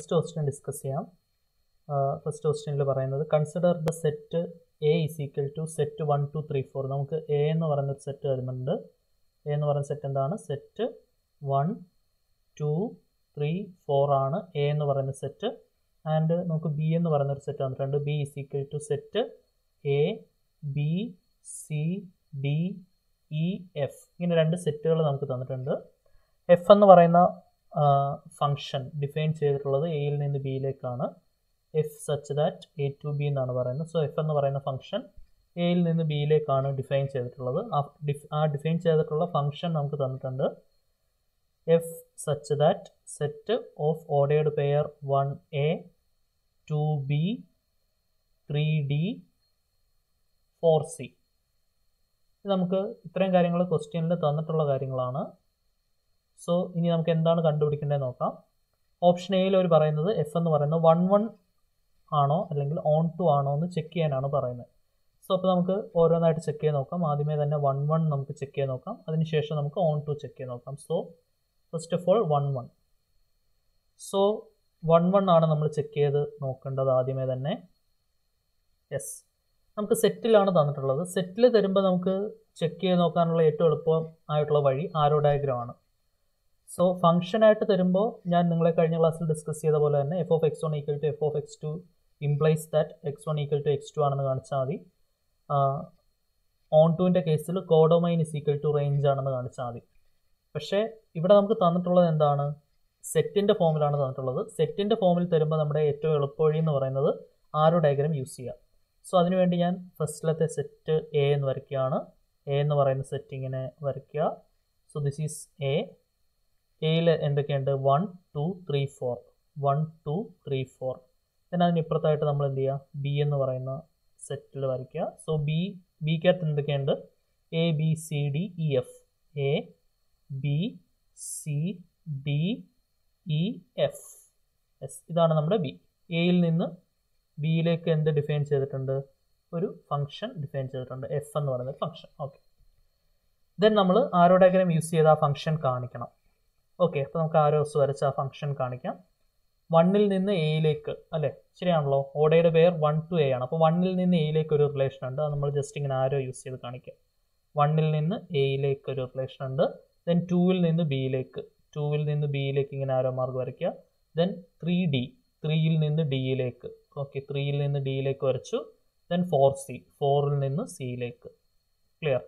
First question discuss ചെയ്യാം first ക്വസ്റ്റ്യനിൽ പറയുന്നത് consider the set A is equal to set one two three four നമുക്ക് A എന്ന് പറയുന്നൊരു സെറ്റ് വരുന്നുണ്ട് എ എന്ന് പറയുന്ന സെറ്റ് എന്താണ് set one two three four ആണ് എ എന്ന് പറയുന്ന സെറ്റ് ആൻഡ് നമുക്ക് ബി എന്ന് പറയുന്ന ഒരു സെറ്റ് വന്നിട്ടുണ്ട് B is equal to set A B C D E F ഇങ്ങനെ രണ്ട് സെറ്റുകൾ നമുക്ക് തന്നിട്ടുണ്ട് എഫ് എന്ന് പറയുന്ന ഫങ്ഷൻ ഡിഫൈൻ ചെയ്തിട്ടുള്ളത് എയിൽ നിന്ന് ബിയിലേക്കാണ് F such that A to B എന്നാണ് പറയുന്നത് സോ എഫ് എന്ന് പറയുന്ന ഫംഗ്ഷൻ എയിൽ നിന്ന് ബിയിലേക്കാണ് ഡിഫൈൻ ചെയ്തിട്ടുള്ളത് ആ ഡിഫ് ആ ഡിഫൈൻ ചെയ്തിട്ടുള്ള ഫംഗ്ഷൻ നമുക്ക് തന്നിട്ടുണ്ട് F such that set of ordered pair one A to B three D four C നമുക്ക് ഇത്രയും കാര്യങ്ങൾ ക്വസ്റ്റ്യനിൽ തന്നിട്ടുള്ള കാര്യങ്ങളാണ് സോ ഇനി നമുക്ക് എന്താണ് കണ്ടുപിടിക്കേണ്ടത് നോക്കാം ഓപ്ഷൻ എയിൽ അവർ പറയുന്നത് എഫ് എന്ന് പറയുന്നത് വൺ വൺ ആണോ അല്ലെങ്കിൽ ഓൺ ടു ആണോ എന്ന് ചെക്ക് ചെയ്യാനാണ് പറയുന്നത് സോ അപ്പോൾ നമുക്ക് ഓരോന്നായിട്ട് ചെക്ക് ചെയ്ത് നോക്കാം ആദ്യമേ തന്നെ വൺ വൺ നമുക്ക് ചെക്ക് ചെയ്ത് നോക്കാം അതിനുശേഷം നമുക്ക് ഓൺ ടു ചെക്ക് ചെയ്ത് നോക്കാം so first of all one one so one one ആണ് നമ്മൾ ചെക്ക് ചെയ്ത് നോക്കേണ്ടത് ആദ്യമേ തന്നെ യെസ് നമുക്ക് സെറ്റിലാണ് തന്നിട്ടുള്ളത് സെറ്റിൽ തരുമ്പോൾ നമുക്ക് ചെക്ക് ചെയ്ത് നോക്കാനുള്ള ഏറ്റവും എളുപ്പം ആയിട്ടുള്ള വഴി ആരോ ഡയഗ്രാം ആണ് സോ ഫംഗ്ഷനായിട്ട് തരുമ്പോൾ ഞാൻ നിങ്ങളെ കഴിഞ്ഞ ക്ലാസ്സിൽ ഡിസ്കസ് ചെയ്ത പോലെ തന്നെ F of X one equal to F of X two implies that X one equal to X two ആണെന്ന് കാണിച്ചാൽ മതി ഓൺ ടുവിൻ്റെ കേസിൽ codomain is equal to range ആണെന്ന് കാണിച്ചാൽ മതി പക്ഷേ ഇവിടെ നമുക്ക് തന്നിട്ടുള്ളത് എന്താണ് സെറ്റിൻ്റെ ഫോമിലാണ് തന്നിട്ടുള്ളത് സെറ്റിൻ്റെ ഫോമിൽ തരുമ്പോൾ നമ്മുടെ ഏറ്റവും എളുപ്പവഴി എന്ന് പറയുന്നത് ആരോ ഡയഗ്രാം യൂസ് ചെയ്യുക സോ അതിനുവേണ്ടി ഞാൻ ഫസ്റ്റിലത്തെ സെറ്റ് എ എന്ന് വരയ്ക്കുകയാണ് എ എന്ന് പറയുന്ന സെറ്റ് ഇങ്ങനെ വരയ്ക്കുക സോ ദിസ് ഈസ് എ എയിൽ എന്തൊക്കെയുണ്ട് one two three four one two three four then അതിന് ഇപ്പുറത്തായിട്ട് നമ്മൾ എന്ത് ചെയ്യുക ബി എന്ന് പറയുന്ന സെറ്റിൽ വരയ്ക്കുക സോ ബി ബിക്കകത്ത് എന്തൊക്കെയുണ്ട് A B C D E F A B C D E F S ഇതാണ് നമ്മുടെ ബി എയിൽ നിന്ന് ബിയിലേക്ക് എന്ത് ഡിഫൈൻ ചെയ്തിട്ടുണ്ട് ഒരു ഫംഗ്ഷൻ ഡിഫൈൻ ചെയ്തിട്ടുണ്ട് എഫ് എന്ന് പറയുന്ന ഒരു ഫംഗ്ഷൻ ഓക്കെ ദെൻ നമ്മൾ ആരോ ഡയഗ്രാം യൂസ് ചെയ്ത് ആ ഫംഗ്ഷൻ കാണിക്കണം ഓക്കെ അപ്പോൾ നമുക്ക് ആരോസ് വരച്ച് ആ ഫംഗ്ഷൻ കാണിക്കാം വണ്ണിൽ നിന്ന് എയിലേക്ക് അല്ലേ ശരിയാണല്ലോ ഓടയുടെ പേർ വൺ ടു എ ആണ് അപ്പോൾ വണ്ണിൽ നിന്ന് എയിലേക്ക് ഒരു റിലേഷൻ ഉണ്ട് അത് നമ്മൾ ജസ്റ്റ് ഇങ്ങനെ ആരോ യൂസ് ചെയ്ത് കാണിക്കാം വണ്ണിൽ നിന്ന് എയിലേക്ക് ഒരു റിലേഷൻ ഉണ്ട് ദെൻ ടൂവിൽ നിന്ന് ബിയിലേക്ക് ടൂവിൽ നിന്ന് ബിയിലേക്ക് ഇങ്ങനെ ആരോ മാർക്ക് വരയ്ക്കുക ദെൻ ത്രീ ഡി ത്രീയിൽ നിന്ന് ഡിയിലേക്ക് ഓക്കെ ത്രീയിൽ നിന്ന് ഡിയിലേക്ക് വരച്ചു ദെൻ ഫോർ സി ഫോറിൽ നിന്ന് സിയിലേക്ക് ക്ലിയർ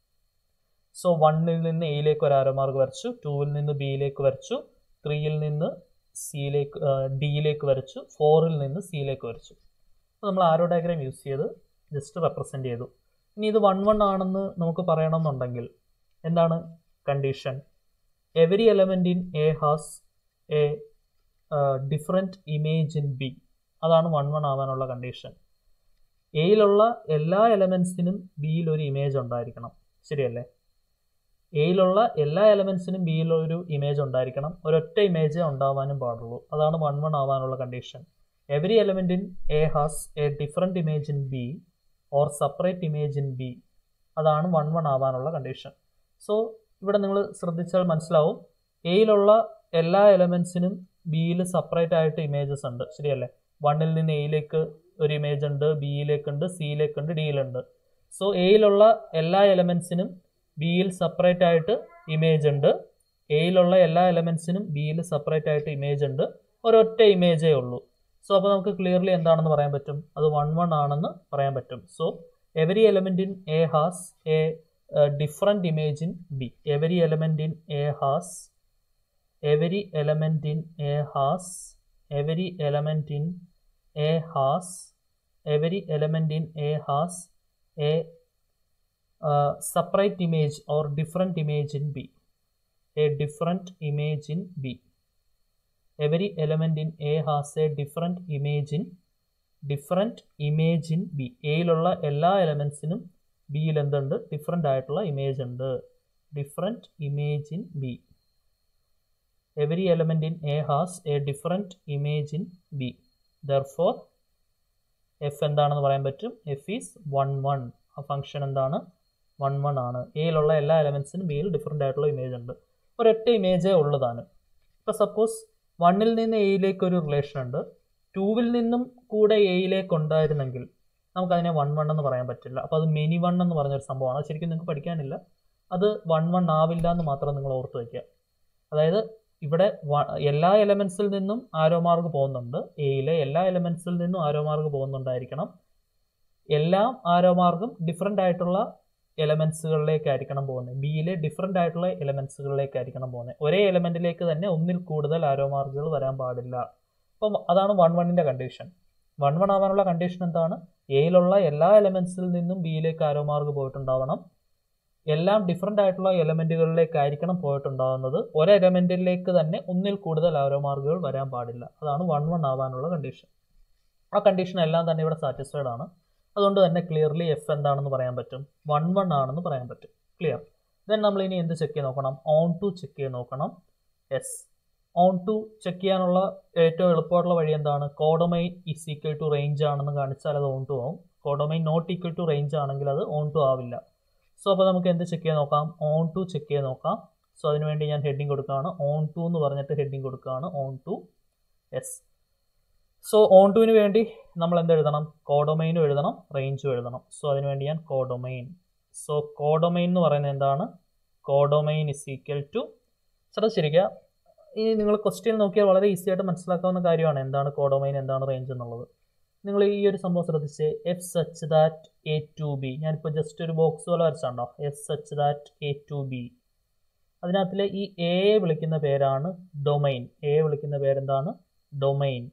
സോ വണ്ണിൽ നിന്ന് എയിലേക്ക് ഒരു ആരോ മാർക്ക് വരച്ചു ടൂവിൽ നിന്ന് ബിയിലേക്ക് വരച്ചു ത്രീയിൽ നിന്ന് സിയിലേക്ക് ഡിയിലേക്ക് വരച്ചു ഫോറിൽ നിന്ന് സിയിലേക്ക് വരച്ചു അപ്പോൾ നമ്മൾ ആരോ ഡയഗ്രാം യൂസ് ചെയ്ത് ജസ്റ്റ് റെപ്രസെൻ്റ് ചെയ്തു ഇനി ഇത് വൺ വൺ ആണെന്ന് നമുക്ക് പറയണമെന്നുണ്ടെങ്കിൽ എന്താണ് condition every element in A has a different image in B അതാണ് വൺ വൺ ആവാനുള്ള കണ്ടീഷൻ എയിലുള്ള എല്ലാ എലമെൻസിനും ബിയിൽ ഒരു ഇമേജ് ഉണ്ടായിരിക്കണം ശരിയല്ലേ എയിലുള്ള എല്ലാ എലമെൻസിനും ബിയിൽ ഒരു ഇമേജ് ഉണ്ടായിരിക്കണം ഒരൊറ്റ ഇമേജ് ഉണ്ടാവാനും പാടുള്ളൂ അതാണ് വൺ വൺ ആവാനുള്ള condition every element in A has a different image in B or separate image in B അതാണ് വൺ വൺ ആവാനുള്ള കണ്ടീഷൻ സോ ഇവിടെ നിങ്ങൾ ശ്രദ്ധിച്ചാൽ മനസ്സിലാവും എയിലുള്ള എല്ലാ എലമെൻസിനും ബിയിൽ സെപ്പറേറ്റ് ആയിട്ട് ഇമേജസ് ഉണ്ട് ശരിയല്ലേ വണ്ണിൽ നിന്ന് എയിലേക്ക് ഒരു ഇമേജ് ഉണ്ട് ബിയിലേക്കുണ്ട് സിയിലേക്കുണ്ട് ഡിയിലുണ്ട് സോ എയിലുള്ള എല്ലാ എലമെൻസിനും ബിയിൽ സെപ്പറേറ്റ് ആയിട്ട് ഇമേജ് ഉണ്ട് എയിലുള്ള എല്ലാ എലമെൻസിനും ബിയിൽ സെപ്പറേറ്റ് ആയിട്ട് ഇമേജ് ഉണ്ട് ഒരൊറ്റ ഇമേജേ ഉള്ളൂ സോ അപ്പോൾ നമുക്ക് ക്ലിയർലി എന്താണെന്ന് പറയാൻ പറ്റും അത് വൺ വൺ ആണെന്ന് പറയാൻ പറ്റും so every element in A has a different image in B every element in A has every element in A has every element in A has every element in A has a uh, separate image or different image in B. A different image in B. Every element in A has a different image in different image in B. എയിലുള്ള എല്ലാ എലമെൻസിനും ബിയിൽ എന്തുണ്ട് different ആയിട്ടുള്ള image ഉണ്ട് different image in B every element in A has a different image in B therefore F എന്താണെന്ന് പറയാൻ പറ്റും എഫ് ഈസ് വൺ വൺ ആ ഫംഗ്ഷൻ എന്താണ് വൺ വൺ ആണ് എയിലുള്ള എല്ലാ എലമെൻസിനും ബിയിൽ ഡിഫറെൻ്റ് ആയിട്ടുള്ള ഇമേജ് ഉണ്ട് ഒരൊറ്റ ഇമേജേ ഉള്ളതാണ് ഇപ്പോൾ സപ്പോസ് വണ്ണിൽ നിന്ന് എയിലേക്ക് ഒരു റിലേഷൻ ഉണ്ട് ടൂവിൽ നിന്നും കൂടെ എയിലേക്ക് ഉണ്ടായിരുന്നെങ്കിൽ നമുക്കതിനെ വൺ വൺ എന്ന് പറയാൻ പറ്റില്ല അപ്പോൾ അത് മെനി വൺ എന്ന് പറഞ്ഞൊരു സംഭവമാണ് അത് ശരിക്കും നിങ്ങൾക്ക് പഠിക്കാനില്ല അത് വൺ വൺ ആവില്ല എന്ന് മാത്രം നിങ്ങൾ ഓർത്ത് വയ്ക്കുക അതായത് ഇവിടെ വ- എല്ലാ എലമെൻസിൽ നിന്നും ആരോ മാർക്ക് പോകുന്നുണ്ട് എയിലെ എല്ലാ എലമെൻസിൽ നിന്നും ആരോ മാർക്ക് പോകുന്നുണ്ടായിരിക്കണം എല്ലാ ആരോ മാർക്കും ഡിഫറെൻ്റ് ആയിട്ടുള്ള എലമെൻസുകളിലേക്കായിരിക്കണം പോകുന്നത് ബിയിലെ ഡിഫറെൻ്റ് ആയിട്ടുള്ള എലമെൻസുകളിലേക്കായിരിക്കണം പോകുന്നത് ഒരേ എലമെൻറ്റിലേക്ക് തന്നെ ഒന്നിൽ കൂടുതൽ ആരോ മാർക്കുകൾ വരാൻ പാടില്ല അപ്പം അതാണ് വൺ വണ്ണിൻ്റെ കണ്ടീഷൻ വൺ വൺ ആവാനുള്ള കണ്ടീഷൻ എന്താണ് എയിലുള്ള എല്ലാ എലമെൻസിൽ നിന്നും ബിയിലേക്ക് ആരോ മാർക്ക് പോയിട്ടുണ്ടാവണം എല്ലാം ഡിഫറെൻ്റ് ആയിട്ടുള്ള എലമെൻറ്റുകളിലേക്കായിരിക്കണം പോയിട്ടുണ്ടാകുന്നത് ഒരു എലമെൻറ്റിലേക്ക് തന്നെ ഒന്നിൽ കൂടുതൽ ആരോ മാർക്കുകൾ വരാൻ പാടില്ല അതാണ് വൺ വൺ ആവാനുള്ള കണ്ടീഷൻ ആ കണ്ടീഷൻ എല്ലാം തന്നെ ഇവിടെ സാറ്റിസ്ഫൈഡ് ആണ് അതുകൊണ്ട് തന്നെ ക്ലിയർലി എഫ് എന്താണെന്ന് പറയാൻ പറ്റും വൺ വൺ ആണെന്ന് പറയാൻ പറ്റും ക്ലിയർ ദെൻ നമ്മൾ ഇനി എന്ത് ചെക്ക് ചെയ്ത് നോക്കണം ഓൺ ടു ചെക്ക് ചെയ്ത് നോക്കണം എസ് ഓൺ ടു ചെക്ക് ചെയ്യാനുള്ള ഏറ്റവും എളുപ്പമായിട്ടുള്ള വഴി എന്താണ് codomain is equal to range ആണെന്ന് കാണിച്ചാൽ അത് ഓൺ ടു ആവും codomain not equal to range ആണെങ്കിൽ അത് ഓൺ ടു ആവില്ല സോ അപ്പോൾ നമുക്ക് എന്ത് ചെക്ക് ചെയ്ത് നോക്കാം ഓൺ ടു ചെക്ക് ചെയ്ത് നോക്കാം സോ അതിനുവേണ്ടി ഞാൻ ഹെഡിങ് കൊടുക്കുകയാണ് ഓൺ ടു എന്ന് പറഞ്ഞിട്ട് ഹെഡിങ് കൊടുക്കുകയാണ് ഓൺ ടു എസ് സോ ഓൺ ടുവിന് വേണ്ടി നമ്മൾ എന്ത് എഴുതണം കോഡൊമൈനും എഴുതണം റേഞ്ചും എഴുതണം സോ അതിനുവേണ്ടി ഞാൻ കോഡൊമൈൻ സോ കോഡൊമൈൻ എന്ന് പറയുന്നത് എന്താണ് കോഡൊമൈൻ ഇസ് ഈക്വൽ ടു ശ്രദ്ധിച്ചിരിക്കുക ഇനി നിങ്ങൾ ക്വസ്റ്റ്യൻ നോക്കിയാൽ വളരെ ഈസി ആയിട്ട് മനസ്സിലാക്കാവുന്ന കാര്യമാണ് എന്താണ് കോഡൊമൈൻ എന്താണ് റേഞ്ച് എന്നുള്ളത് നിങ്ങൾ ഈ ഒരു സംഭവം ശ്രദ്ധിച്ച് F such that A to B ഞാനിപ്പോൾ ജസ്റ്റ് ഒരു ബോക്സ് പോലെ വരച്ചാണ്ടോ F such that A to B അതിനകത്തിലെ ഈ എ വിളിക്കുന്ന പേരാണ് ഡൊമൈൻ എ വിളിക്കുന്ന പേരെന്താണ് ഡൊമൈൻ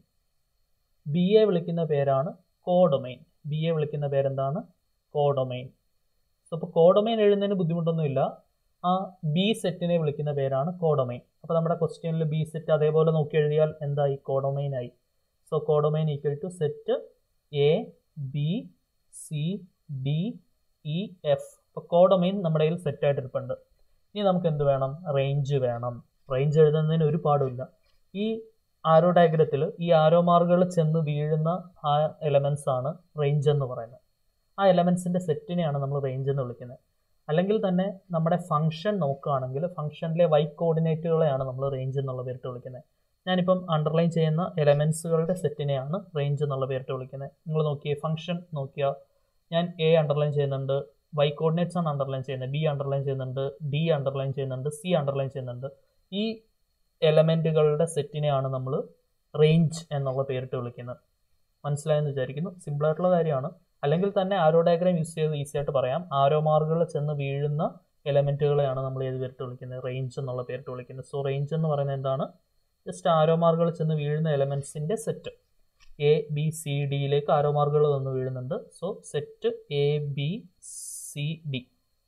ബി എ വിളിക്കുന്ന പേരാണ് കോഡൊമൈൻ ബി എ വിളിക്കുന്ന പേരെന്താണ് കോഡൊമൈൻ സോ അപ്പോൾ കോഡൊമൈൻ എഴുതുന്നതിന് ബുദ്ധിമുട്ടൊന്നുമില്ല ആ ബി സെറ്റിനെ വിളിക്കുന്ന പേരാണ് കോഡൊമൈൻ അപ്പോൾ നമ്മുടെ ക്വസ്റ്റ്യനിൽ ബി സെറ്റ് അതേപോലെ നോക്കി എഴുതിയാൽ എന്തായി കോഡൊമൈൻ ആയി so codomain equal to set A B C D E F അപ്പോൾ കോഡൊമൈൻ നമ്മുടെ കയ്യിൽ സെറ്റായിട്ട് ഇരിപ്പുണ്ട് ഇനി നമുക്ക് എന്ത് വേണം റേഞ്ച് വേണം റേഞ്ച് എഴുതുന്നതിന് ഒരു പാടുമില്ല ഈ ആരോ ഡയഗ്രത്തിൽ ഈ ആരോ മാർക്കുകൾ ചെന്ന് വീഴുന്ന ആ എലമെൻസ് ആണ് റേഞ്ച് എന്ന് പറയുന്നത് ആ എലമെൻസിൻ്റെ സെറ്റിനെയാണ് നമ്മൾ റേഞ്ച് എന്ന് വിളിക്കുന്നത് അല്ലെങ്കിൽ തന്നെ നമ്മുടെ ഫംഗ്ഷൻ നോക്കുകയാണെങ്കിൽ ഫംഗ്ഷനിലെ വൈ കോർഡിനേറ്റുകളെയാണ് നമ്മൾ റേഞ്ച് എന്നുള്ള പേരിട്ട് വിളിക്കുന്നത് ഞാനിപ്പം അണ്ടർലൈൻ ചെയ്യുന്ന എലമെൻസുകളുടെ സെറ്റിനെയാണ് റേഞ്ച് എന്നുള്ള പേരിട്ട് വിളിക്കുന്നത് നിങ്ങൾ നോക്കിയേ ഫംഗ്ഷൻ നോക്കിയാൽ ഞാൻ എ അണ്ടർലൈൻ ചെയ്യുന്നുണ്ട് വൈ കോർഡിനേറ്റ്സ് ആണ് അണ്ടർലൈൻ ചെയ്യുന്നത് ബി അണ്ടർലൈൻ ചെയ്യുന്നുണ്ട് ഡി അണ്ടർലൈൻ ചെയ്യുന്നുണ്ട് സി അണ്ടർലൈൻ ചെയ്യുന്നുണ്ട് ഈ എലമെൻറ്റുകളുടെ സെറ്റിനെയാണ് നമ്മൾ റേഞ്ച് എന്നുള്ള പേരിട്ട് വിളിക്കുന്നത് മനസ്സിലായെന്ന് വിചാരിക്കുന്നു സിമ്പിളായിട്ടുള്ള കാര്യമാണ് അല്ലെങ്കിൽ തന്നെ ആരോ ഡയഗ്രാം യൂസ് ചെയ്ത് ഈസി ആയിട്ട് പറയാം ആരോ മാർക്കുകൾ ചെന്ന് വീഴുന്ന എലമെൻറ്റുകളെയാണ് നമ്മൾ ഏത് പേരിട്ട് വിളിക്കുന്നത് റേഞ്ച് എന്നുള്ള പേരിട്ട് വിളിക്കുന്നത് സോ റേഞ്ച് എന്ന് പറയുന്നത് എന്താണ് ജസ്റ്റ് ആരോ മാർക്കുകൾ ചെന്ന് വീഴുന്ന എലമെൻസിൻ്റെ സെറ്റ് എ ബി സി ഡിയിലേക്ക് ആരോ മാർക്കുകൾ വന്ന് വീഴുന്നുണ്ട് so set A B C D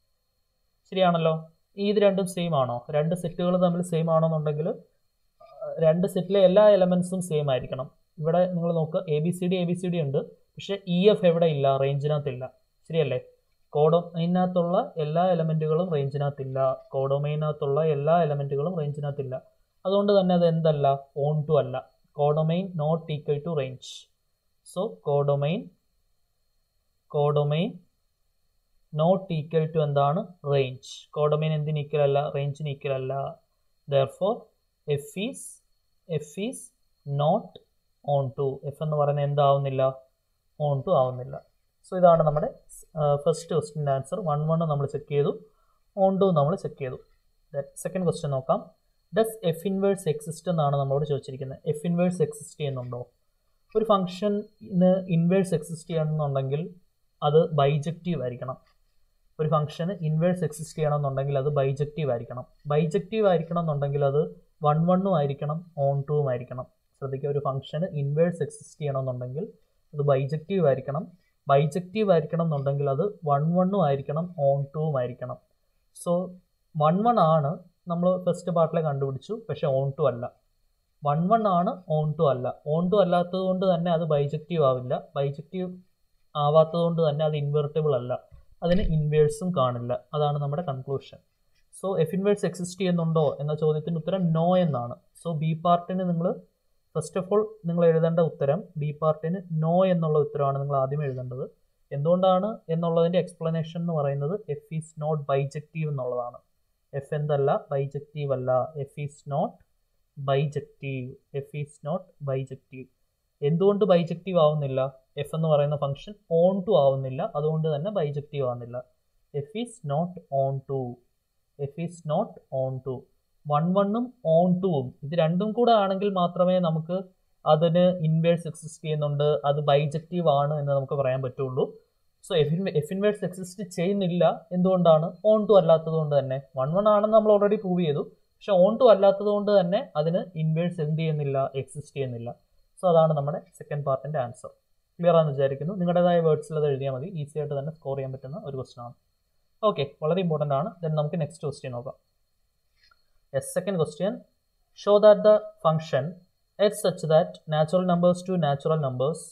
ശരിയാണല്ലോ ഈ ഇത് രണ്ടും സെയിം ആണോ രണ്ട് സെറ്റുകൾ തമ്മിൽ സെയിം ആണെന്നുണ്ടെങ്കിൽ രണ്ട് സെറ്റിലെ എല്ലാ എലമെൻസും സെയിം ആയിരിക്കണം ഇവിടെ നിങ്ങൾ നോക്കുക A B C D A B C D ഉണ്ട് പക്ഷേ ഇ എഫ് എവിടെ ഇല്ല റേഞ്ചിനകത്തില്ല ശരിയല്ലേ കോഡോമൈനകത്തുള്ള എല്ലാ എലമെൻറ്റുകളും റേഞ്ചിനകത്തില്ല കോഡോമൈനകത്തുള്ള എല്ലാ എലമെൻറ്റുകളും റേഞ്ചിനകത്തില്ല അതുകൊണ്ട് തന്നെ അത് എന്തല്ല ഓൺ ടു അല്ല codomain not equal to range so codomain codomain not equal to എന്താണ് റേഞ്ച് കോഡൊമൈൻ എന്തിന് ഈക്വൽ അല്ല റേഞ്ചിന് ഈക്വൽ അല്ല therefore F is F is not onto F എന്ന് പറയുന്നത് എന്താവുന്നില്ല ഓൺ ടു ആവുന്നില്ല സോ ഇതാണ് നമ്മുടെ ഫസ്റ്റ് ക്വസ്റ്റിൻ്റെ ആൻസർ വൺ വൺ നമ്മൾ ചെക്ക് ചെയ്തു ഓൺ ടു നമ്മൾ ചെക്ക് ചെയ്തു സെക്കൻഡ് ക്വസ്റ്റ്യൻ നോക്കാം ഡസ് എഫ് ഇൻവേഴ്സ് എക്സിസ്റ്റ് എന്നാണ് നമ്മളോട് ചോദിച്ചിരിക്കുന്നത് എഫ് ഇൻവേഴ്സ് എക്സിസ്റ്റ് ചെയ്യുന്നുണ്ടോ ഒരു ഫംഗ്ഷന് ഇൻവേഴ്സ് എക്സിസ്റ്റ് ചെയ്യണമെന്നുണ്ടെങ്കിൽ അത് ബൈജക്റ്റീവ് ആയിരിക്കണം ഒരു ഫംഗ്ഷന് ഇൻവേഴ്സ് എക്സിസ്റ്റ് ചെയ്യണമെന്നുണ്ടെങ്കിൽ അത് ബൈജക്റ്റീവ് ആയിരിക്കണം ബൈജക്റ്റീവ് ആയിരിക്കണം എന്നുണ്ടെങ്കിൽ അത് വൺ വണ്ണും ആയിരിക്കണം ഓൺ ടൂവും ആയിരിക്കണം ശ്രദ്ധിക്കുക ഒരു ഫംഗ്ഷന് ഇൻവേഴ്സ് എക്സിസ്റ്റ് ചെയ്യണമെന്നുണ്ടെങ്കിൽ അത് ബൈജക്റ്റീവ് ആയിരിക്കണം ബൈജക്റ്റീവ് ആയിരിക്കണം എന്നുണ്ടെങ്കിൽ അത് വൺ വണ്ണും ആയിരിക്കണം ഓൺ ടൂവും ആയിരിക്കണം സോ വൺ വൺ ആണ് നമ്മൾ ഫസ്റ്റ് പാർട്ടിലെ കണ്ടുപിടിച്ചു പക്ഷെ ഓൺ ടു അല്ല വൺ വൺ ആണ് ഓൺ ടു അല്ല ഓൺ ടു അല്ലാത്തത് കൊണ്ട് തന്നെ അത് ബൈജക്റ്റീവ് ആവില്ല ബൈജക്റ്റീവ് ആവാത്തത് കൊണ്ട് തന്നെ അത് ഇൻവെർട്ടിബിൾ അല്ല അതിന് ഇൻവേഴ്സും കാണില്ല അതാണ് നമ്മുടെ conclusion so F inverse exist ചെയ്യുന്നുണ്ടോ എന്ന ചോദ്യത്തിന് ഉത്തരം നോ എന്നാണ് സോ ബി പാർട്ടിന് നിങ്ങൾ ഫസ്റ്റ് ഓഫ് ഓൾ നിങ്ങൾ എഴുതേണ്ട ഉത്തരം ബി പാർട്ടിന് നോ എന്നുള്ള ഉത്തരമാണ് നിങ്ങൾ ആദ്യം എഴുതേണ്ടത് എന്തുകൊണ്ടാണ് എന്നുള്ളതിൻ്റെ എക്സ്പ്ലനേഷൻ എന്ന് പറയുന്നത് എഫ് ഈസ് നോട്ട് ബൈജക്റ്റീവ് എന്നുള്ളതാണ് എഫ് എന്തല്ല ബൈജക്റ്റീവ് അല്ല f is not bijective f is not bijective എന്തുകൊണ്ട് ബൈജക്റ്റീവ് ആവുന്നില്ല എഫ് എന്ന് പറയുന്ന ഫംഗ്ഷൻ ഓൺ ടു ആവുന്നില്ല അതുകൊണ്ട് തന്നെ ബൈജക്റ്റീവ് ആവുന്നില്ല f is not onto f is not onto one വണ്ണും ഓൺ ടുവും ഇത് രണ്ടും കൂടെ ആണെങ്കിൽ മാത്രമേ നമുക്ക് അതിന് ഇൻവേഴ്സ് എക്സിസ്റ്റ് ചെയ്യുന്നുണ്ട് അത് ബൈജക്റ്റീവ് ആണ് എന്ന് നമുക്ക് പറയാൻ പറ്റുള്ളൂ so f in f inverse exist ചെയ്യുന്നില്ല എന്തുകൊണ്ടാണ് ഓൺ ടു അല്ലാത്തത് കൊണ്ട് തന്നെ വൺ വൺ ആണെന്ന് നമ്മൾ ഓൾറെഡി പ്രൂവ് ചെയ്തു പക്ഷെ ഓൺ ടു അല്ലാത്തത് കൊണ്ട് തന്നെ അതിന് ഇൻവേഴ്സ് എന്ത് ചെയ്യുന്നില്ല എക്സിസ്റ്റ് ചെയ്യുന്നില്ല സോ അതാണ് നമ്മുടെ സെക്കൻഡ് പാർട്ടിൻ്റെ ആൻസർ ക്ലിയർ ആണെന്ന് വിചാരിക്കുന്നു നിങ്ങളുടേതായ വേർഡ്സിൽ അത് എഴുതിയാൽ മതി ഈസി ആയിട്ട് തന്നെ സ്കോർ ചെയ്യാൻ പറ്റുന്ന ഒരു ക്വസ്റ്റൻ ആണ് ഓക്കെ വളരെ ഇമ്പോർട്ടൻ്റ് ആണ് ദെൻ നമുക്ക് നെക്സ്റ്റ് ക്വസ്റ്റ്യൻ നോക്കാം yes second question show that the function f such that natural numbers to natural numbers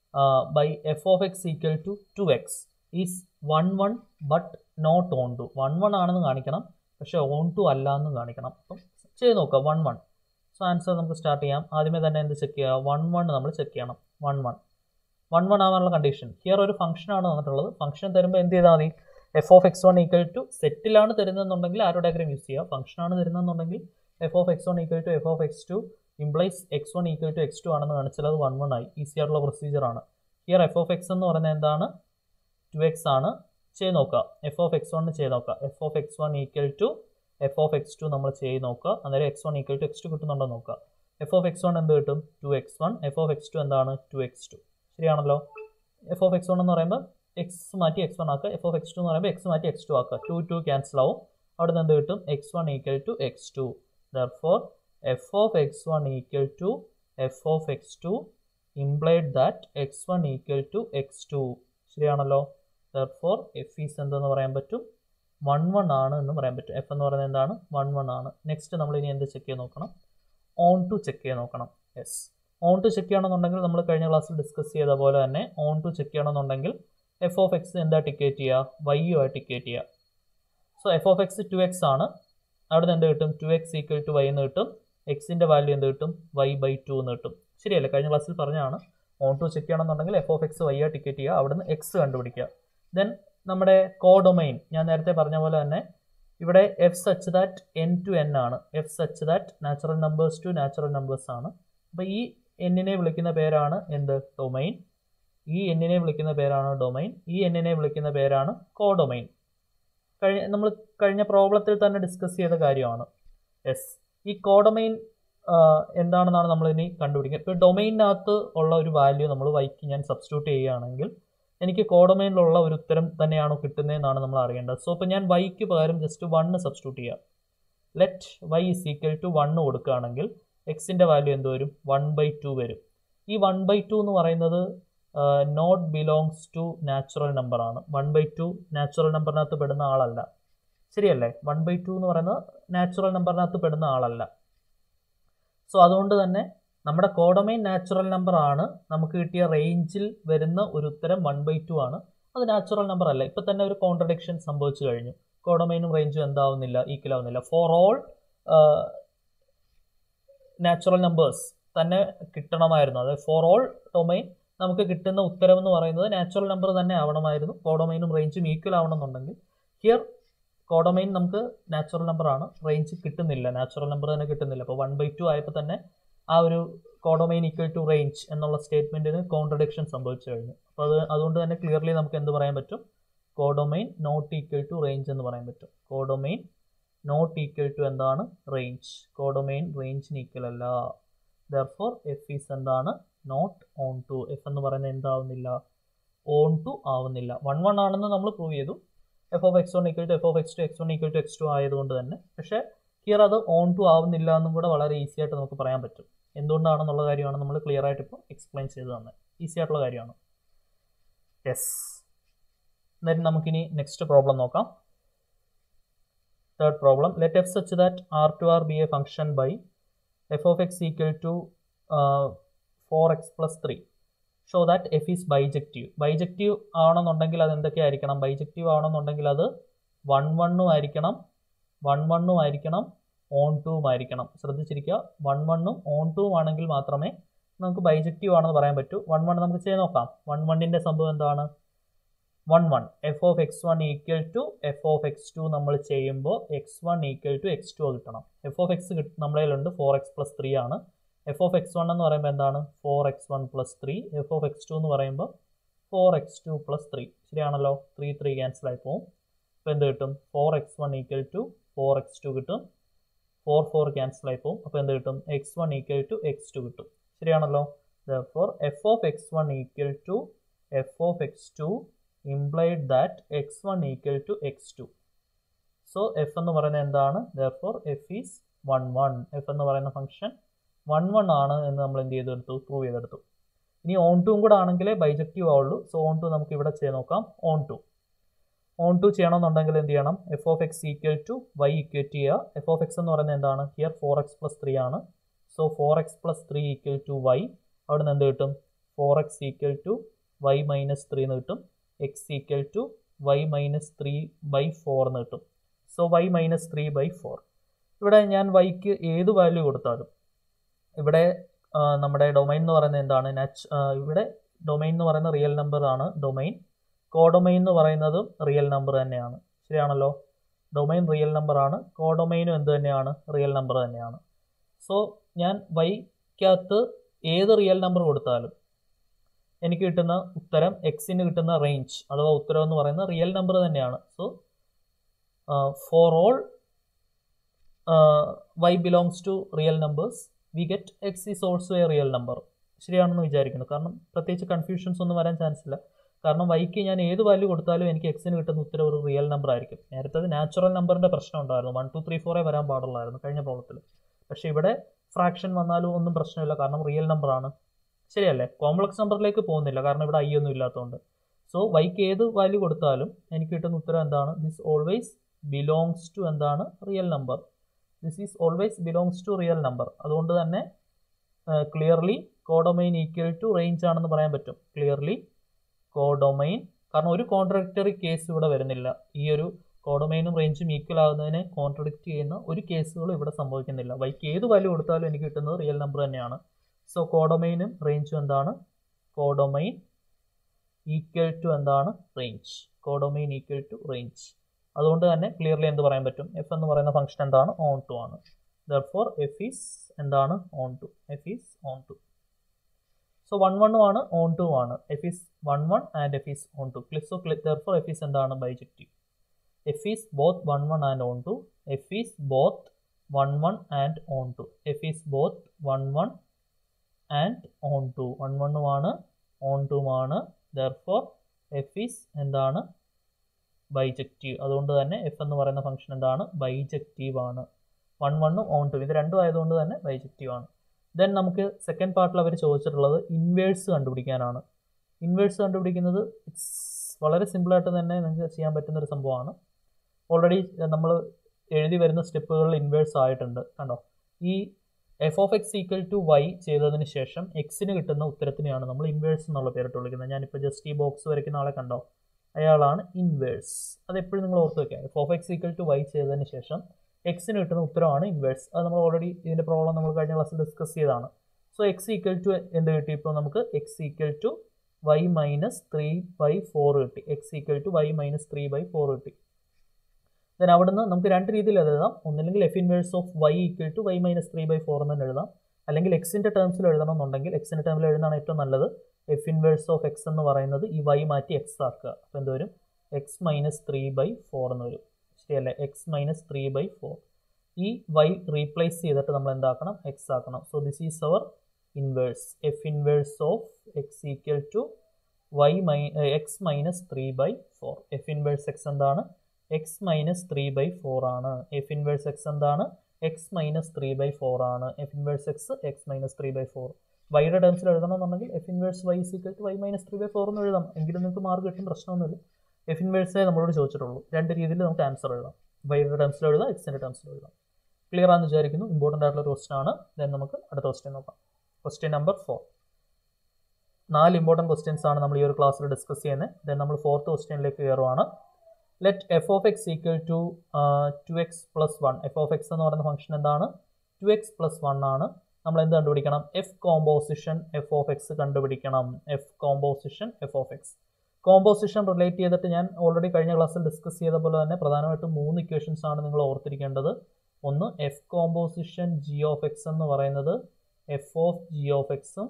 by f of x equal to two x is one one but not onto one one ആണെന്ന് കാണിക്കണം പക്ഷേ on onto അല്ല എന്ന് കാണിക്കണം അപ്പം ചെയ്ത് നോക്കാം one one so answer നമുക്ക് സ്റ്റാർട്ട് ചെയ്യാം ആദ്യമേ തന്നെ എന്ത് ചെക്ക് ചെയ്യുക വൺ വൺ നമ്മൾ ചെക്ക് ചെയ്യണം വൺ വൺ വൺ വൺ ആവാനുള്ള കണ്ടീഷൻ ഹിയർ ഒരു ഫംഗ്ഷൻ ആണ് തന്നിട്ടുള്ളത് ഫംഗ്ഷൻ തരുമ്പോൾ എന്ത് ചെയ്താൽ മതി f of X one equal to സെറ്റിലാണ് തരുന്നതെന്നുണ്ടെങ്കിൽ ആരോ ഡയഗ്രാം യൂസ് ചെയ്യുക ഫംഗ്ഷൻ ആണ് തരുന്നതെന്നുണ്ടെങ്കിൽ f of X one equal to F of X two implies x one equal to X two ആണെന്ന് കാണിച്ചാൽ അത് വൺ വൺ ആയി ഈസി ആയിട്ടുള്ള പ്രൊസീജിയർ ആണ് ഹിയർ എഫ് ഓഫ് എക്സ് എന്ന് പറയുന്നത് എന്താണ് ടു എക്സ് ആണ് ചെയ്ത് നോക്കുക എഫ് ഓഫ് എക്സ് വൺ ചെയ്ത് നോക്കുക f of X one equal to F of X two നമ്മൾ ചെയ്ത് നോക്കുക അന്നേരം x one equal to X two കിട്ടുന്നുണ്ടോ നോക്കുക എഫ് ഓഫ് എക്സ് വൺ എന്ത് കിട്ടും two x one f of X two എന്താണ് ടു എക്സ് ടു ശരിയാണല്ലോ എഫ് ഓഫ് എക്സ് വൺ എന്ന് പറയുമ്പോൾ എക്സ് മാറ്റി എക്സ് വൺ ആക്കുക എഫ് ഓഫ് എക്സ് ടു എന്ന് പറയുമ്പോൾ എക്സ് മാറ്റി എക്സ് ടു ആക്കുക ടു ടു ക്യാൻസൽ ആവും അവിടെ നിന്ന് എന്ത് കിട്ടും x one equal to X two therefore f of X one equal to F of X two implied that X one equal to X two ശരിയാണല്ലോ therefore F is എന്തെന്ന് പറയാൻ പറ്റും one one ആണ് എന്ന് പറയാൻ പറ്റും എഫ് എന്ന് പറയുന്നത് എന്താണ് വൺ വൺ ആണ് നെക്സ്റ്റ് നമ്മൾ ഇനി എന്ത് ചെക്ക് ചെയ്ത് നോക്കണം ഓൺ ടു ചെക്ക് ചെയ്ത് നോക്കണം യെസ് ഓൺ ടു ചെക്ക് ചെയ്യണമെന്നുണ്ടെങ്കിൽ നമ്മൾ കഴിഞ്ഞ ക്ലാസ്സിൽ ഡിസ്കസ് ചെയ്ത പോലെ തന്നെ ഓൺ ടു ചെക്ക് ചെയ്യണമെന്നുണ്ടെങ്കിൽ എഫ് ഓഫ് എക്സ് എന്താ ടിക്കറ്റ് ചെയ്യുക വൈയു ആയി ടിക്കറ്റ് ചെയ്യുക so F of X two x ആണ് അവിടെ നിന്ന് എന്ത് കിട്ടും two x equal to y എന്ന് കിട്ടും എക്സിൻ്റെ വാല്യൂ എന്ത് കിട്ടും വൈ ബൈ ടു എന്ന് കിട്ടും ശരിയല്ലേ കഴിഞ്ഞ ക്ലാസ്സിൽ പറഞ്ഞാണ് ഓൺ ടു ചെക്ക് ചെയ്യണമെന്നുണ്ടെങ്കിൽ എഫ് ഓഫ് എക്സ് വൈ ആ ടിക്കറ്റ് ചെയ്യുക അവിടുന്ന് എക്സ് കണ്ടുപിടിക്കുക ദെൻ നമ്മുടെ കോഡൊമൈൻ ഞാൻ നേരത്തെ പറഞ്ഞ പോലെ തന്നെ ഇവിടെ f such that n to n ആണ് f such that natural numbers to natural numbers ആണ് അപ്പോൾ ഈ എന്നിനെ വിളിക്കുന്ന പേരാണ് എന്ത് ഡൊമൈൻ ഈ എന്നിനെ വിളിക്കുന്ന പേരാണ് ഡൊമൈൻ ഈ എന്നിനെ വിളിക്കുന്ന പേരാണ് കോഡൊമൈൻ കഴിഞ്ഞ നമ്മൾ കഴിഞ്ഞ പ്രോബ്ലത്തിൽ തന്നെ ഡിസ്കസ് ചെയ്ത കാര്യമാണ് യെസ് ഈ കോഡൊമൈൻ എന്താണെന്നാണ് നമ്മൾ ഇനി കണ്ടുപിടിക്കുക ഇപ്പോൾ ഡൊമൈനകത്ത് ഉള്ള ഒരു വാല്യൂ നമ്മൾ വൈക്ക് ഞാൻ സബ്സ്റ്റിറ്റ്യൂട്ട് ചെയ്യുകയാണെങ്കിൽ എനിക്ക് കോഡൊമൈനിലുള്ള ഒരു ഉത്തരം തന്നെയാണോ കിട്ടുന്നതെന്നാണ് നമ്മൾ അറിയേണ്ടത് സോ ഇപ്പോൾ ഞാൻ വൈക്ക് പകരം ജസ്റ്റ് വണ്ണ് സബ്സ്റ്റിറ്റ്യൂട്ട് ചെയ്യാം let y is equal to one കൊടുക്കുകയാണെങ്കിൽ എക്സിൻ്റെ വാല്യൂ എന്ത് വരും വൺ ബൈ ടു വരും ഈ വൺ ബൈ ടു എന്ന് പറയുന്നത് not belongs to natural number ആണ് വൺ ബൈ ടു നാച്ചുറൽ നമ്പറിനകത്ത് പെടുന്ന ആളല്ല ശരിയല്ലേ വൺ ബൈ ടു എന്ന് പറയുന്നത് നാച്ചുറൽ നമ്പറിനകത്ത് പെടുന്ന ആളല്ല സോ അതുകൊണ്ട് തന്നെ നമ്മുടെ കോഡമൈൻ നാച്ചുറൽ നമ്പർ ആണ് നമുക്ക് കിട്ടിയ റേഞ്ചിൽ വരുന്ന ഒരു ഉത്തരം വൺ ബൈ ടു ആണ് അത് നാച്ചുറൽ നമ്പർ അല്ല ഇപ്പം തന്നെ ഒരു കോൺട്രഡിക്ഷൻ സംഭവിച്ചു കഴിഞ്ഞു കോഡമൈനും റേഞ്ചും എന്താവുന്നില്ല ഈക്വൽ ആവുന്നില്ല ഫോർ ഓൾ നാച്ചുറൽ നമ്പേഴ്സ് തന്നെ കിട്ടണമായിരുന്നു അതായത് ഫോർ ഓൾ ഡൊമൈൻ നമുക്ക് കിട്ടുന്ന ഉത്തരം എന്ന് പറയുന്നത് നാച്ചുറൽ നമ്പർ തന്നെ ആവണമായിരുന്നു കോഡൊമൈനും റേഞ്ചും ഈക്വൽ ആവണമെന്നുണ്ടെങ്കിൽ ഹിയർ കോഡൊമൈൻ നമുക്ക് നാച്ചുറൽ നമ്പർ ആണ് റേഞ്ച് കിട്ടുന്നില്ല നാച്ചുറൽ നമ്പർ തന്നെ കിട്ടുന്നില്ല അപ്പോൾ വൺ ബൈ ടു ആയപ്പോൾ തന്നെ ആ ഒരു കോഡൊമൈൻ ഈക്വൽ ടു റേഞ്ച് എന്നുള്ള സ്റ്റേറ്റ്മെൻറ്റിന് കോൺട്രഡിക്ഷൻ സംഭവിച്ചു കഴിഞ്ഞു അപ്പോൾ അത് അതുകൊണ്ട് തന്നെ ക്ലിയർലി നമുക്ക് എന്ത് പറയാൻ പറ്റും codomain not equal to range എന്ന് പറയാൻ പറ്റും കോഡൊമൈൻ നോട്ട് ഈക്വൽ ടു എന്താണ് റേഞ്ച് കോഡൊമൈൻ റേഞ്ചിന് ഈക്വൽ അല്ല ദർഫോർ എഫ് ഈസ് എന്താണ് നോട്ട് ഓൺ ടു എഫ് എന്ന് പറയുന്നത് എന്താവുന്നില്ല ഓൺ ടു ആവുന്നില്ല വൺ വൺ ആണെന്ന് നമ്മൾ പ്രൂവ് ചെയ്തു f of X one equal to F of X two x one equal to X two ആയതുകൊണ്ട് തന്നെ പക്ഷേ ഹിയർ അത് ഓൺ ടു ആവുന്നില്ല എന്നും കൂടെ വളരെ ഈസി ആയിട്ട് നമുക്ക് പറയാൻ പറ്റും എന്തുകൊണ്ടാണെന്നുള്ള കാര്യമാണ് നമ്മൾ ക്ലിയർ ആയിട്ട് ഇപ്പോൾ എക്സ്പ്ലെയിൻ ചെയ്ത് തന്നെ ഈസി ആയിട്ടുള്ള കാര്യമാണ് യെസ് എന്നിട്ട് നമുക്കിനി നെക്സ്റ്റ് പ്രോബ്ലം നോക്കാം third problem let f such that R to R be a function by f of x equal to four X plus three show that f is bijective bijective ആണെന്നുണ്ടെങ്കിൽ അത് എന്തൊക്കെയായിരിക്കണം bijective ആണെന്നുണ്ടെങ്കിൽ അത് one വണ്ണും ആയിരിക്കണം one വണ്ണും ആയിരിക്കണം on ടൂവും ആയിരിക്കണം ശ്രദ്ധിച്ചിരിക്കുക വൺ വണ്ണും ഓൺ ടൂവും ആണെങ്കിൽ മാത്രമേ നമുക്ക് ബൈജക്റ്റീവ് ആണെന്ന് പറയാൻ പറ്റൂ വൺ വൺ നമുക്ക് ചെയ്ത് നോക്കാം വൺ വണ്ണിൻ്റെ സംഭവം എന്താണ് one one f of X one equal to F of X two നമ്മൾ ചെയ്യുമ്പോൾ x one equal to X two കിട്ടണം എഫ് ഓഫ് എക്സ് നമ്മുടെ കയ്യിലുണ്ട് ഫോർ എക്സ് പ്ലസ് ത്രീ ആണ് എഫ് ഓഫ് എക്സ് വൺ എന്ന് പറയുമ്പോൾ എന്താണ് four x one plus three f of X two എന്ന് പറയുമ്പോൾ four x two plus three ശരിയാണല്ലോ ത്രീ ത്രീ ക്യാൻസൽ ആയി പോകും അപ്പോൾ എന്ത് കിട്ടും four x one equal to four x two കിട്ടും ഫോർ ഫോർ ക്യാൻസൽ ആയി പോകും അപ്പോൾ എന്ത് കിട്ടും x one equal to X two കിട്ടും ശരിയാണല്ലോ for f of X one equal to F of X two implied that X one equal to X two so f എന്ന് പറയുന്നത് എന്താണ് therefore f is one one f എന്ന് പറയുന്ന function one one ആണ് എന്ന് നമ്മൾ എന്ത് ചെയ്തെടുത്തു പ്രൂവ് ചെയ്തെടുത്തു ഇനി ഓൺ ടുവും കൂടെ ആണെങ്കിലേ ബൈജക്റ്റീവ് ആവുള്ളൂ സോ ഓൺ ടു നമുക്ക് ഇവിടെ ചെയ്ത് നോക്കാം ഓൺ ടു ഓൺ ടു ചെയ്യണമെന്നുണ്ടെങ്കിൽ എന്ത് ചെയ്യണം f of x equal to y equate ചെയ്യുക എഫ് ഓഫ് എക്സ് എന്ന് പറയുന്നത് എന്താണ് here four X plus three ആണ് so four X plus three equal to y അവിടെ നിന്ന് എന്ത് കിട്ടും four x equal to y minus three എന്ന് കിട്ടും x equal to y minus three by four എന്ന് കിട്ടും so y minus three by four ഇവിടെ ഞാൻ വൈക്ക് ഏത് വാല്യൂ കൊടുത്താലും ഇവിടെ നമ്മുടെ ഡൊമൈൻ എന്ന് പറയുന്നത് എന്താണ് നച്ച് ഇവിടെ ഡൊമൈൻ എന്ന് പറയുന്ന റിയൽ നമ്പർ ആണ് ഡൊമൈൻ കോഡൊമൈൻ എന്ന് പറയുന്നതും റിയൽ നമ്പർ തന്നെയാണ് ശരിയാണല്ലോ ഡൊമൈൻ റിയൽ നമ്പർ ആണ് കോഡൊമൈനും എന്ത് തന്നെയാണ് റിയൽ നമ്പർ തന്നെയാണ് സോ ഞാൻ വൈക്കകത്ത് ഏത് റിയൽ നമ്പർ കൊടുത്താലും എനിക്ക് കിട്ടുന്ന ഉത്തരം എക്സിന് കിട്ടുന്ന റേഞ്ച് അഥവാ ഉത്തരം എന്ന് പറയുന്ന റിയൽ നമ്പർ തന്നെയാണ് so for all y belongs to real numbers we get x is also a real number ശരിയാണെന്ന് വിചാരിക്കുന്നു കാരണം പ്രത്യേകിച്ച് കൺഫ്യൂഷൻസ് ഒന്നും വരാൻ ചാൻസ് ഇല്ല കാരണം വൈക്ക് ഞാൻ ഏത് വാല്യൂ കൊടുത്താലും എനിക്ക് എക്സിന് കിട്ടുന്ന ഉത്തരം ഒരു റിയൽ നമ്പർ ആയിരിക്കും നേരത്തെ അത് നാച്ചുറൽ നമ്പറിൻ്റെ പ്രശ്നം ഉണ്ടായിരുന്നു വൺ ടു ത്രീ ഫോറേ വരാൻ പാടുള്ളായിരുന്നു കഴിഞ്ഞ പ്രോബ്ലത്തിൽ പക്ഷേ ഇവിടെ ഫ്രാക്ഷൻ വന്നാലും ഒന്നും പ്രശ്നമില്ല കാരണം റിയൽ നമ്പറാണ് ശരിയല്ലേ കോംപ്ലക്സ് നമ്പറിലേക്ക് പോകുന്നില്ല കാരണം ഇവിടെ ഐ ഒന്നും ഇല്ലാത്തതുകൊണ്ട് സോ വൈക്ക് ഏത് വാല്യൂ കൊടുത്താലും എനിക്ക് കിട്ടുന്ന ഉത്തരം എന്താണ് ദിസ് ഓൾവേസ് ബിലോങ്സ് ടു എന്താണ് real number this is always belongs to real number അതുകൊണ്ട് തന്നെ clearly codomain equal to range ആണെന്ന് പറയാൻ പറ്റും ക്ലിയർലി കോഡൊമൈൻ കാരണം ഒരു കോൺട്രഡിക്ടറി കേസ് ഇവിടെ വരുന്നില്ല ഈ ഒരു കോഡൊമൈനും റേഞ്ചും ഈക്വൽ ആകുന്നതിനെ കോൺട്രഡിക്റ്റ് ചെയ്യുന്ന ഒരു കേസുകളും ഇവിടെ സംഭവിക്കുന്നില്ല വൈക്ക് ഏത് വാല്യൂ കൊടുത്താലും എനിക്ക് കിട്ടുന്നത് റിയൽ നമ്പർ തന്നെയാണ് സോ കോഡൊമൈനും റേഞ്ചും എന്താണ് കോഡൊമൈൻ ഈക്വൽ ടു എന്താണ് range codomain equal to range അതുകൊണ്ട് തന്നെ ക്ലിയർലി എന്ത് പറയാൻ പറ്റും എഫ് എന്ന് പറയുന്ന ഫംഗ്ഷൻ എന്താണ് ഓൺ ടു ആണ് ദർഫോർ എഫ് ഈസ് എന്താണ് onto f is onto so one വണ്ണും ആണ് ഓൺ ടു ആണ് f is one one and f is onto click so click therefore F is എന്താണ് bijective f is both one one and onto f is both one one and onto f is both one one and onto one വണ്ണും ആണ് ഓൺ ടുമാണ് therefore F is എന്താണ് bijective അതുകൊണ്ട് തന്നെ F എന്ന് പറയുന്ന function എന്താണ് bijective ആണ് വൺ വണ്ണും ഓൺ ടു ഇത് രണ്ടും ആയതുകൊണ്ട് തന്നെ ബൈജക്റ്റീവ് ആണ് ദെൻ നമുക്ക് സെക്കൻഡ് പാർട്ടിൽ അവർ ചോദിച്ചിട്ടുള്ളത് ഇൻവേഴ്സ് കണ്ടുപിടിക്കാനാണ് ഇൻവേഴ്സ് കണ്ടുപിടിക്കുന്നത് ഇറ്റ്സ് വളരെ സിമ്പിളായിട്ട് തന്നെ നിങ്ങൾക്ക് ചെയ്യാൻ പറ്റുന്ന ഒരു സംഭവമാണ് ഓൾറെഡി നമ്മൾ എഴുതി വരുന്ന സ്റ്റെപ്പുകളിൽ ഇൻവേഴ്സ് ആയിട്ടുണ്ട് കണ്ടോ ഈ f of x equal to y ചെയ്തതിന് ശേഷം എക്സിന് കിട്ടുന്ന ഉത്തരത്തിനെയാണ് നമ്മൾ ഇൻവേഴ്സ് എന്നുള്ള പേരിട്ട് വിളിക്കുന്നത് ഞാനിപ്പോൾ ജസ്റ്റ് ഈ ബോക്സ് വരയ്ക്കുന്ന ആളെ കണ്ടോ അയാളാണ് ഇൻവേഴ്സ് അത് എപ്പോഴും നിങ്ങൾ ഓർത്ത് വെക്കുക f of x equal to y ചെയ്തതിന് ശേഷം എക്സിന് കിട്ടുന്ന ഉത്തരമാണ് ഇൻവേഴ്സ് അത് നമ്മൾ ഓൾറെഡി ഇതിൻ്റെ പ്രോബ്ലം നമ്മൾ കഴിഞ്ഞ ക്ലാസ്സിൽ ഡിസ്കസ് ചെയ്തതാണ് സോ എക്സ് ഈക്വൽ ടു എന്ത് കിട്ടി ഇപ്പോൾ നമുക്ക് x equal to y minus three by four കിട്ടി x equal to y minus three by four കിട്ടി ദെൻ അവിടുന്ന് നമുക്ക് രണ്ട് രീതിയിൽ അത് എഴുതാം ഒന്നില്ലെങ്കിൽ f inverse of y equal to y minus three by four എന്ന് തന്നെ എഴുതാം അല്ലെങ്കിൽ എക്സിൻ്റെ ടേംസിൽ എഴുതണമെന്നുണ്ടെങ്കിൽ എക്സിൻ്റെ ടേമിൽ എഴുതുന്നതാണ് ഏറ്റവും നല്ലത് എഫ് ഇൻവേഴ്സ് ഓഫ് എക്സ് എന്ന് പറയുന്നത് ഈ വൈ മാറ്റി എക്സ് ആക്കുക അപ്പോൾ എന്ത് വരും x minus three by four എന്ന് വരും ശരിയല്ലേ x minus three by four ഈ വൈ റീപ്ലേസ് ചെയ്തിട്ട് നമ്മൾ എന്താക്കണം എക്സ് ആക്കണം so this is our inverse f inverse of x equal to y my x minus three by four f inverse x എന്താണ് x minus three by four ആണ് f inverse x എന്താണ് x minus three by four ആണ് f inverse x x minus three by four വൈയുടെ ടേംസിൽ എഴുതണമെന്നുണ്ടെങ്കിൽ f inverse y equal to y minus three by four എന്ന് എഴുതാം എങ്കിലും നിങ്ങൾക്ക് മാർക്ക് കിട്ടും പ്രശ്നമൊന്നുമില്ല എഫ് ഇൻവേഴ്സേ നമ്മളോട് ചോദിച്ചിട്ടുള്ളൂ രണ്ട് രീതിയിൽ നമുക്ക് ആൻസർ എഴുതാം വൈയുടെ ടേംസിൽ എഴുതാം എക്സിൻ്റെ ടേംസിൽ എഴുതാം ക്ലിയർ ആണെന്ന് വിചാരിക്കുന്നു ഇമ്പോർട്ടൻ്റ് ആയിട്ടുള്ള ഒരു ക്വസ്റ്റൻ ആണ് ദെൻ നമുക്ക് അടുത്ത ക്വസ്റ്റ്യൻ നോക്കാം ക്വസ്റ്റ്യൻ നമ്പർ ഫോർ നാല് ഇമ്പോർട്ടൻറ്റ് ക്വസ്റ്റ്യൻസ് ആണ് നമ്മൾ ഈ ഒരു ക്ലാസ്സിൽ ഡിസ്കസ് ചെയ്യുന്നത് ദെൻ നമ്മൾ ഫോർത്ത് ക്വസ്റ്റ്യനിലേക്ക് കയറുവാണ് let f of x equal to two X plus one f of x എന്ന് പറയുന്ന ഫംഗ്ഷൻ എന്താണ് ടു എക്സ് പ്ലസ് വൺ ആണ് നമ്മൾ എന്ത് കണ്ടുപിടിക്കണം f composition F of x കണ്ടുപിടിക്കണം f composition F of x composition relate ചെയ്തിട്ട് ഞാൻ ഓൾറെഡി കഴിഞ്ഞ ക്ലാസ്സിൽ ഡിസ്കസ് ചെയ്ത പോലെ തന്നെ പ്രധാനമായിട്ടും മൂന്ന് ഇക്വേഷൻസ് ആണ് നിങ്ങൾ ഓർത്തിരിക്കേണ്ടത് ഒന്ന് f composition g of x എന്ന് പറയുന്നത് എഫ് ഓഫ് ജി ഓഫ് എക്സും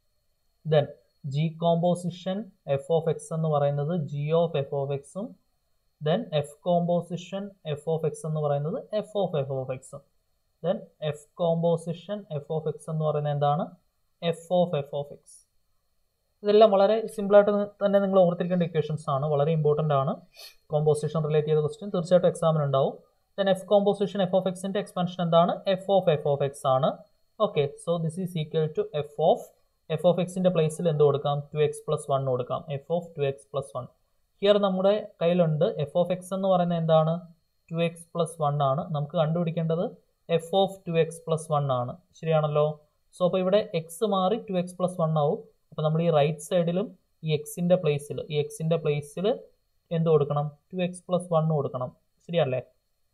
then g composition F of x എന്ന് പറയുന്നത് ജി ഓഫ് എഫ് ഓഫ് എക്സും then F composition F of x എന്ന് പറയുന്നത് എഫ് ഓഫ് എഫ് ഓഫ് എക്സും then F composition F of x എന്ന് പറയുന്നത് എന്താണ് F of F of x ഇതെല്ലാം വളരെ സിമ്പിളായിട്ട് തന്നെ നിങ്ങൾ ഓർത്തിരിക്കേണ്ട ഇക്വേഷൻസ് ആണ് വളരെ ഇമ്പോർട്ടൻ്റ് ആണ് കോമ്പോസിഷൻ റിലേറ്റ് ചെയ്ത ക്വസ്റ്റ്യൻ തീർച്ചയായിട്ടും എക്സാമിന് ഉണ്ടാവും then F composition F of എക്സിൻ്റെ എക്സ്പാൻഷൻ എന്താണ് F of F of X ആണ് okay so this is equal to F of F of എക്സിൻ്റെ പ്ലേസിൽ എന്ത് കൊടുക്കാം ടു എക്സ് പ്ലസ് വൺ കൊടുക്കാം F of two X plus one here നമ്മുടെ കയ്യിലുണ്ട് എഫ് ഓഫ് എക്സ് എന്ന് പറയുന്നത് എന്താണ് ടു എക്സ് പ്ലസ് വൺ ആണ് നമുക്ക് കണ്ടുപിടിക്കേണ്ടത് F of two X plus one ആണ് ശരിയാണല്ലോ സോ അപ്പോൾ ഇവിടെ എക്സ് മാറി ടു എക്സ് പ്ലസ് വൺ ആവും അപ്പോൾ നമ്മൾ ഈ റൈറ്റ് സൈഡിലും ഈ എക്സിൻ്റെ പ്ലേസിൽ ഈ എക്സിൻ്റെ പ്ലേസിൽ എന്ത് കൊടുക്കണം ടു എക്സ് പ്ലസ് വൺ കൊടുക്കണം ശരിയല്ലേ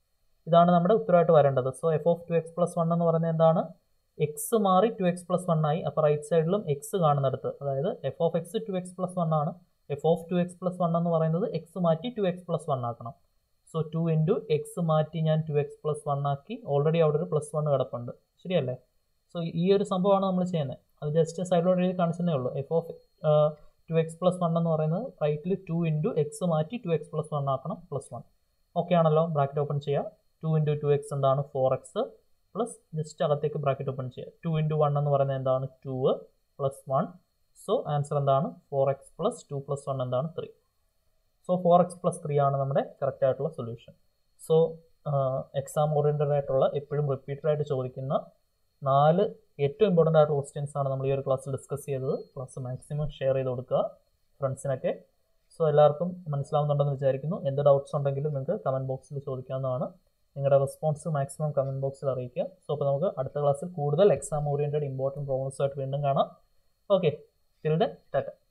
ഇതാണ് നമ്മുടെ ഉത്തരമായിട്ട് വരേണ്ടത് so F of two X plus one എന്ന് പറയുന്നത് എന്താണ് എക്സ് മാറി ടു എക്സ് പ്ലസ് വൺ ആയി അപ്പോൾ റൈറ്റ് സൈഡിലും എക്സ് കാണുന്നിടത്ത് അതായത് F of X two X plus one ആണ് F of two X plus one എന്ന് പറയുന്നത് എക്സ് മാറ്റി ടു എക്സ് പ്ലസ് വൺ ആക്കണം സോ ടു ഇൻറ്റു എക്സ് മാറ്റി ഞാൻ ടു എക്സ് പ്ലസ് വൺ ആക്കി ഓൾറെഡി അവിടെ ഒരു പ്ലസ് വൺ കിടപ്പുണ്ട് ശരിയല്ലേ സോ ഈ ഒരു സംഭവമാണ് നമ്മൾ ചെയ്യുന്നത് അത് ജസ്റ്റ് സൈഡിലോട്ട് എഴുതി കാണിച്ചതേ ഉള്ളൂ F of two X plus one എന്ന് പറയുന്നത് റൈറ്റിൽ ടു ഇൻറ്റു എക്സ് മാറ്റി ടു എക്സ് പ്ലസ് വൺ ആക്കണം പ്ലസ് വൺ ഓക്കെ ആണല്ലോ ബ്രാക്കറ്റ് ഓപ്പൺ ചെയ്യുക ടു ഇൻറ്റു ടു എക്സ് എന്താണ് ഫോർ എക്സ് പ്ലസ് ജസ്റ്റ് അകത്തേക്ക് ബ്രാക്കറ്റ് ഓപ്പൺ ചെയ്യുക ടു ഇൻറ്റു വൺ എന്ന് പറയുന്നത് എന്താണ് two plus one so answer എന്താണ് four X plus two plus one എന്താണ് three so four X plus three ആണ് നമ്മുടെ കറക്റ്റ് ആയിട്ടുള്ള സൊല്യൂഷൻ സോ എക്സാം ഓറിയൻറ്റഡ് ആയിട്ടുള്ള എപ്പോഴും റിപ്പീറ്റഡ് ആയിട്ട് ചോദിക്കുന്ന നാല് ഏറ്റവും ഇമ്പോർട്ടൻ്റ് ആയിട്ടുള്ള ക്വസ്റ്റ്യൻസ് ആണ് നമ്മൾ ഈ ഒരു ക്ലാസ്സിൽ ഡിസ്കസ് ചെയ്തത് ക്ലാസ് മാക്സിമം ഷെയർ ചെയ്ത് കൊടുക്കുക ഫ്രണ്ട്സിനൊക്കെ സോ എല്ലാവർക്കും മനസ്സിലാവുന്നുണ്ടെന്ന് വിചാരിക്കുന്നു എന്ത് ഡൗട്ട്സ് ഉണ്ടെങ്കിലും നിങ്ങൾക്ക് കമൻറ്റ് ബോക്സിൽ ചോദിക്കാവുന്നതാണ് നിങ്ങളുടെ റെസ്പോൺസ് മാക്സിമം കമൻറ്റ് ബോക്സിൽ അറിയിക്കുക സോ അപ്പോൾ നമുക്ക് അടുത്ത ക്ലാസ്സിൽ കൂടുതൽ എക്സാം ഓറിയൻറ്റഡ് ഇമ്പോർട്ടൻറ്റ് പ്രോബ്ലംസുമായിട്ട് വീണ്ടും കാണാം ഓക്കെ ടിൽ ദ ടാറ്റ